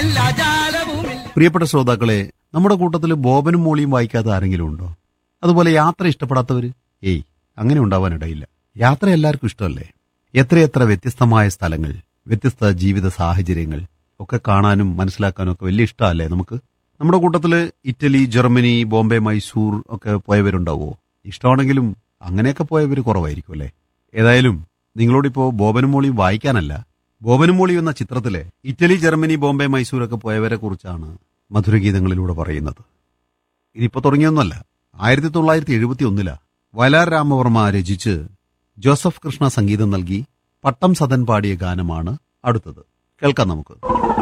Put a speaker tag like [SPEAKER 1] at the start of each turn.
[SPEAKER 1] ജാലവുമില്ല ജാലവുമില്ല
[SPEAKER 2] പ്രിയപ്പെട്ട ശ്രോതാക്കളെ നമ്മുടെ കൂട്ടത്തിൽ ബോബനും മോളിയും വായിക്കാത്ത ആരെങ്കിലും ഉണ്ടോ അതുപോലെ യാത്ര ഇഷ്ടപ്പെടാത്തവര് ഏയ് അങ്ങനെ ഉണ്ടാവാനിടയില്ല യാത്ര എല്ലാവർക്കും ഇഷ്ടമല്ലേ എത്രയെത്ര വ്യത്യസ്തമായ സ്ഥലങ്ങൾ വ്യത്യസ്ത ജീവിത സാഹചര്യങ്ങൾ ഒക്കെ കാണാനും മനസ്സിലാക്കാനും ഒക്കെ വലിയ ഇഷ്ടമല്ലേ നമുക്ക് നമ്മുടെ കൂട്ടത്തില് ഇറ്റലി ജർമ്മനി ബോംബെ മൈസൂർ ഒക്കെ പോയവരുണ്ടാവോ ഇഷ്ടമാണെങ്കിലും അങ്ങനെയൊക്കെ പോയവര് കുറവായിരിക്കും അല്ലേ ഏതായാലും നിങ്ങളോടിപ്പോ ബോബനും മോളിയും വായിക്കാനല്ല ബോബനും മോളിയും എന്ന ചിത്രത്തിലെ ഇറ്റലി ജർമ്മനി ബോംബെ മൈസൂർ ഒക്കെ പോയവരെ കുറിച്ചാണ് മധുരഗീതങ്ങളിലൂടെ പറയുന്നത് ഇതിപ്പോ തുടങ്ങിയൊന്നുമല്ല ആയിരത്തി തൊള്ളായിരത്തി എഴുപത്തി ഒന്നിലാ വയലാർ രാമവർമ്മ രചിച്ച് ജോസഫ് കൃഷ്ണ സംഗീതം നൽകി പട്ടം സദൻ പാടിയ ഗാനമാണ് അടുത്തത് കേൾക്കാം നമുക്ക്